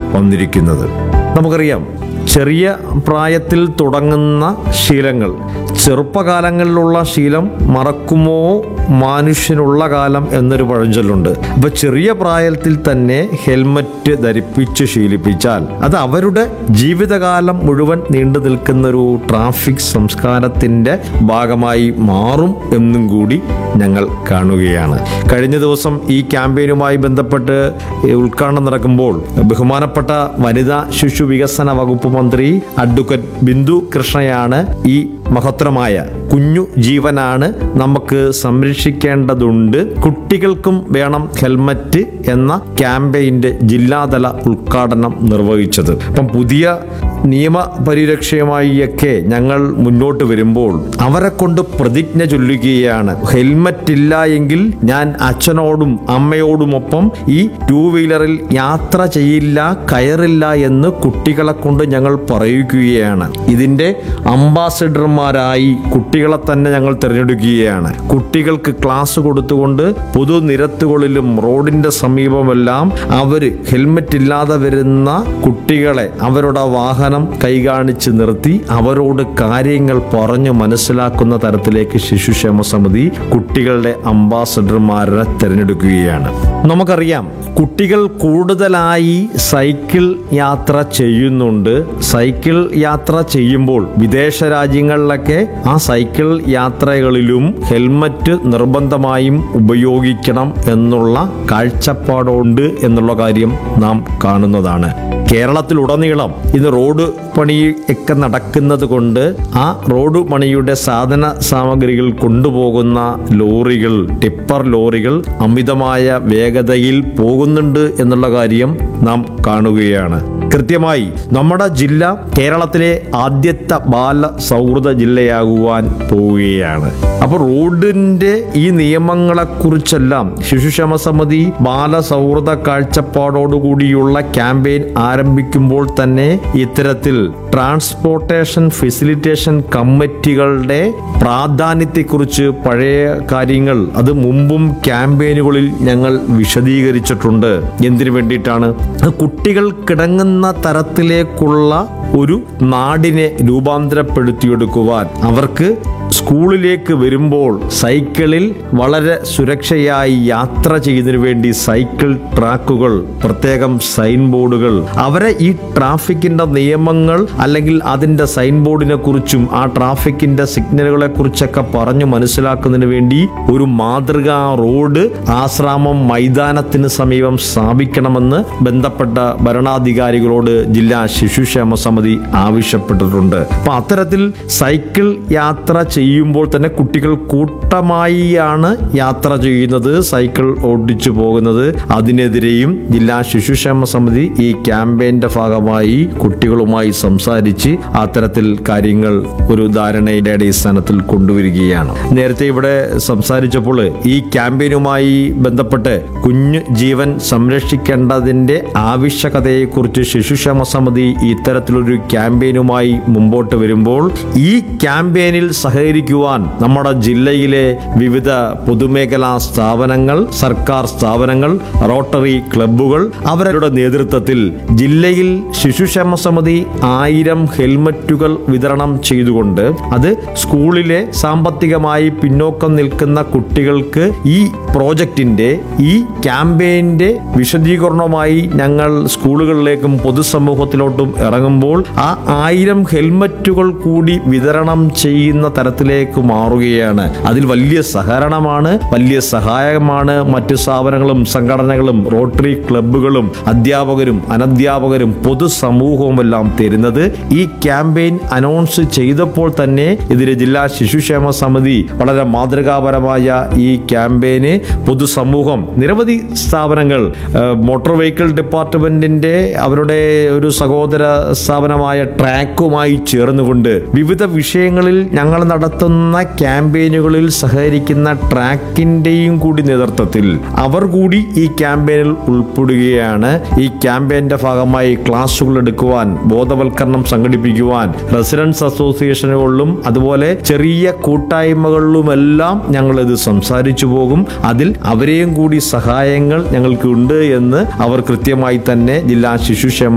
വന്നിരിക്കുന്നത് നമുക്കറിയാം ചെറിയ പ്രായത്തിൽ തുടങ്ങുന്ന ശീലങ്ങൾ ചെറുപ്പകാലങ്ങളിലുള്ള ശീലം മറക്കുമോ മനുഷ്യനുള്ള കാലം എന്നൊരു പഴഞ്ചൊല്ലുണ്ട് അപ്പൊ ചെറിയ പ്രായത്തിൽ തന്നെ ഹെൽമറ്റ് ധരിപ്പിച്ച് ശീലിപ്പിച്ചാൽ അത് അവരുടെ ജീവിതകാലം മുഴുവൻ നീണ്ടു നിൽക്കുന്ന ഒരു ട്രാഫിക് സംസ്കാരത്തിന്റെ ഭാഗമായി മാറും എന്നും കൂടി ഞങ്ങൾ കാണുകയാണ് കഴിഞ്ഞ ദിവസം ഈ ക്യാമ്പയിനുമായി ബന്ധപ്പെട്ട് ഉദ്ഘാടനം നടക്കുമ്പോൾ ബഹുമാനപ്പെട്ട വനിതാ ശിശു വികസന വകുപ്പ് മന്ത്രി അഡ്വക്കേറ്റ് ബിന്ദു കൃഷ്ണയാണ് ഈ മഹത്തരമായ കുഞ്ഞു ജീവനാണ് നമുക്ക് സംരക്ഷിക്കേണ്ടതുണ്ട് കുട്ടികൾക്കും വേണം ഹെൽമറ്റ് എന്ന ക്യാമ്പയിന്റെ ജില്ലാതല ഉദ്ഘാടനം നിർവഹിച്ചത് അപ്പം പുതിയ നിയമ പരിരക്ഷയുമായിയൊക്കെ ഞങ്ങൾ മുന്നോട്ട് വരുമ്പോൾ അവരെ കൊണ്ട് പ്രതിജ്ഞ ചൊല്ലുകയാണ് ഹെൽമറ്റ് ഇല്ല എങ്കിൽ ഞാൻ അച്ഛനോടും അമ്മയോടുമൊപ്പം ഈ ടൂ വീലറിൽ യാത്ര ചെയ്യില്ല കയറില്ല എന്ന് കുട്ടികളെ കൊണ്ട് ഞങ്ങൾ പറയുകയാണ് ഇതിന്റെ അംബാസിഡർമാരായി കുട്ടികളെ തന്നെ ഞങ്ങൾ തിരഞ്ഞെടുക്കുകയാണ് കുട്ടികൾക്ക് ക്ലാസ് കൊടുത്തുകൊണ്ട് പൊതുനിരത്തുകളിലും റോഡിന്റെ സമീപമെല്ലാം അവര് ഹെൽമറ്റ് ഇല്ലാതെ വരുന്ന കുട്ടികളെ അവരുടെ വാഹനം കൈകാണിച്ച് നിർത്തി അവരോട് കാര്യങ്ങൾ പറഞ്ഞു മനസ്സിലാക്കുന്ന തരത്തിലേക്ക് ശിശുക്ഷേമ സമിതി കുട്ടികളുടെ അംബാസഡർമാരെ തിരഞ്ഞെടുക്കുകയാണ് നമുക്കറിയാം കുട്ടികൾ കൂടുതലായി സൈക്കിൾ യാത്ര ചെയ്യുന്നുണ്ട് സൈക്കിൾ യാത്ര ചെയ്യുമ്പോൾ വിദേശ രാജ്യങ്ങളിലൊക്കെ ആ സൈക്കിൾ യാത്രകളിലും ഹെൽമറ്റ് നിർബന്ധമായും ഉപയോഗിക്കണം എന്നുള്ള കാഴ്ചപ്പാടുണ്ട് എന്നുള്ള കാര്യം നാം കാണുന്നതാണ് കേരളത്തിലുടനീളം ഇന്ന് റോഡ് പണി ഒക്കെ നടക്കുന്നത് കൊണ്ട് ആ റോഡ് പണിയുടെ സാധന സാമഗ്രികൾ കൊണ്ടുപോകുന്ന ലോറികൾ ടിപ്പർ ലോറികൾ അമിതമായ വേഗതയിൽ പോകുന്നുണ്ട് എന്നുള്ള കാര്യം നാം കാണുകയാണ് കൃത്യമായി നമ്മുടെ ജില്ല കേരളത്തിലെ ആദ്യത്തെ ബാല സൗഹൃദ ജില്ലയാകുവാൻ പോവുകയാണ് അപ്പൊ റോഡിന്റെ ഈ നിയമങ്ങളെക്കുറിച്ചെല്ലാം ശിശുക്ഷേമ സമിതി ബാലസൗഹൃദ കാഴ്ചപ്പാടോടുകൂടിയുള്ള ക്യാമ്പയിൻ ആരംഭിക്കുമ്പോൾ തന്നെ ഇത്തരത്തിൽ ട്രാൻസ്പോർട്ടേഷൻ ഫെസിലിറ്റേഷൻ കമ്മിറ്റികളുടെ പ്രാധാന്യത്തെക്കുറിച്ച് പഴയ കാര്യങ്ങൾ അത് മുമ്പും ക്യാമ്പയിനുകളിൽ ഞങ്ങൾ വിശദീകരിച്ചിട്ടുണ്ട് എന്തിനു വേണ്ടിയിട്ടാണ് അത് കുട്ടികൾ കിടങ്ങുന്ന തരത്തിലേക്കുള്ള ഒരു നാടിനെ രൂപാന്തരപ്പെടുത്തിയെടുക്കുവാൻ അവർക്ക് സ്കൂളിലേക്ക് വരുമ്പോൾ സൈക്കിളിൽ വളരെ സുരക്ഷയായി യാത്ര ചെയ്യുന്നതിന് വേണ്ടി സൈക്കിൾ ട്രാക്കുകൾ പ്രത്യേകം സൈൻ ബോർഡുകൾ അവരെ ഈ ട്രാഫിക്കിന്റെ നിയമങ്ങൾ അല്ലെങ്കിൽ അതിന്റെ സൈൻ ബോർഡിനെ കുറിച്ചും ആ ട്രാഫിക്കിന്റെ സിഗ്നലുകളെ കുറിച്ചൊക്കെ പറഞ്ഞു മനസ്സിലാക്കുന്നതിന് വേണ്ടി ഒരു മാതൃകാ റോഡ് ആശ്രാമം മൈതാനത്തിന് സമീപം സ്ഥാപിക്കണമെന്ന് ബന്ധപ്പെട്ട ഭരണാധികാരികളോട് ജില്ലാ ശിശുക്ഷേമ സമിതി ആവശ്യപ്പെട്ടിട്ടുണ്ട് അപ്പൊ അത്തരത്തിൽ സൈക്കിൾ യാത്ര ചെയ്യുമ്പോൾ തന്നെ കുട്ടികൾ കൂട്ടമായിയാണ് യാത്ര ചെയ്യുന്നത് സൈക്കിൾ ഓടിച്ചു പോകുന്നത് അതിനെതിരെയും ജില്ലാ ശിശുക്ഷേമ സമിതി ഈ ക്യാമ്പയിന്റെ ഭാഗമായി കുട്ടികളുമായി സംസാരിച്ച് അത്തരത്തിൽ കാര്യങ്ങൾ ഒരു ധാരണയുടെ അടിസ്ഥാനത്തിൽ കൊണ്ടുവരികയാണ് നേരത്തെ ഇവിടെ സംസാരിച്ചപ്പോൾ ഈ ക്യാമ്പയിനുമായി ബന്ധപ്പെട്ട് കുഞ്ഞു ജീവൻ സംരക്ഷിക്കേണ്ടതിന്റെ ആവശ്യകതയെക്കുറിച്ച് ശിശുക്ഷേമ സമിതി ഇത്തരത്തിലൊരു ക്യാമ്പയിനുമായി മുമ്പോട്ട് വരുമ്പോൾ ഈ ക്യാമ്പയിനിൽ സഹകരിക്കുവാൻ നമ്മുടെ ജില്ലയിലെ വിവിധ പൊതുമേഖലാ സ്ഥാപനങ്ങൾ സർക്കാർ സ്ഥാപനങ്ങൾ റോട്ടറി ക്ലബ്ബുകൾ അവരുടെ നേതൃത്വത്തിൽ ജില്ലയിൽ ശിശുക്ഷേമ സമിതി ആയിരം ഹെൽമറ്റുകൾ വിതരണം ചെയ്തുകൊണ്ട് അത് സ്കൂളിലെ സാമ്പത്തികമായി പിന്നോക്കം നിൽക്കുന്ന കുട്ടികൾക്ക് ഈ പ്രോജക്റ്റിന്റെ ഈ ക്യാമ്പയിന്റെ വിശദീകരണവുമായി ഞങ്ങൾ സ്കൂളുകളിലേക്കും പൊതുസമൂഹത്തിലോട്ടും ഇറങ്ങുമ്പോൾ ആ ആയിരം ഹെൽമറ്റുകൾ കൂടി വിതരണം ചെയ്യുന്ന തരത്തിലേക്ക് മാറുകയാണ് അതിൽ വലിയ സഹകരണമാണ് വലിയ സഹായമാണ് മറ്റു സ്ഥാപനങ്ങളും സംഘടനകളും റോട്ടറി ക്ലബ്ബുകളും അധ്യാപകരും അനധ്യാപകരും പൊതുസമൂഹവുമെല്ലാം തരുന്നത് ഈ ക്യാമ്പയിൻ അനൗൺസ് ചെയ്തപ്പോൾ തന്നെ ഇതിലെ ജില്ലാ ശിശുക്ഷേമ സമിതി വളരെ മാതൃകാപരമായ ഈ ക്യാമ്പയിന് പൊതുസമൂഹം നിരവധി സ്ഥാപനങ്ങൾ ഏഹ്, മോട്ടോർ വെഹിക്കിൾ ഡിപ്പാർട്ട്മെന്റിന്റെ അവരുടെ ഒരു സഹോദര സ്ഥാപനമായ ട്രാക്കുമായി ചേർന്നുകൊണ്ട് വിവിധ വിഷയങ്ങളിൽ ഞങ്ങൾ നടത്തുന്ന ക്യാമ്പയിനുകളിൽ സഹകരിക്കുന്ന ട്രാക്കിന്റെയും കൂടി നേതൃത്വത്തിൽ അവർ കൂടി ഈ ക്യാമ്പയിനിൽ ഉൾപ്പെടുകയാണ് ഈ ക്യാമ്പയിന്റെ ഭാഗമായി ക്ലാസുകൾ എടുക്കുവാൻ ബോധവൽക്കരണം സംഘടിപ്പിക്കുവാൻ റെസിഡൻസ് അസോസിയേഷനുകളിലും അതുപോലെ ചെറിയ കൂട്ടായ്മകളിലുമെല്ലാം ഞങ്ങൾ ഇത് സംസാരിച്ചു പോകും അതിൽ അവരെയും കൂടി സഹായങ്ങൾ ഞങ്ങൾക്ക് ഉണ്ട് എന്ന് അവർ കൃത്യമായി തന്നെ ജില്ലാ ശിശുക്ഷേമ